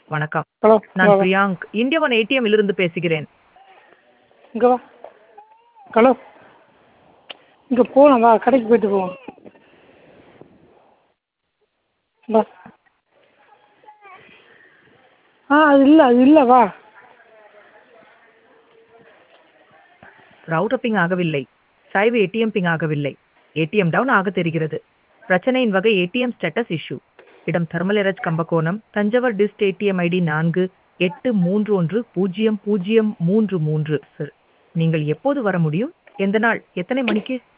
வணக்கம் ஹலோ நான் ஹலோ பிரியாங்க் இந்தியா ஒன் ஏடிஎம் இலிருந்து பேசுகிறேன் இங்கே வா ஹலோ இங்கே போகலாம் வா கடைக்கு போயிட்டு போவோம் வா ஆ அது இல்லை அது இல்லை வா ரவுட்டர் பிங் ஆகவில்லை சாய்வு ஏடிஎம் பிங் ஆகவில்லை ஏடிஎம் டவுன் ஆக தெரிகிறது பிரச்சனையின் வகை ஏடிஎம் ஸ்டேட்டஸ் இஷ்யூ இடம் தர்மலிரஜ் Kumbakonam Thanjavur dist ATM ID நான்கு எட்டு மூன்று ஒன்று பூஜ்ஜியம் பூஜ்ஜியம் மூன்று மூன்று சார் நீங்கள் எப்போது வர முடியும் எந்த நாள் எத்தனை மணிக்கு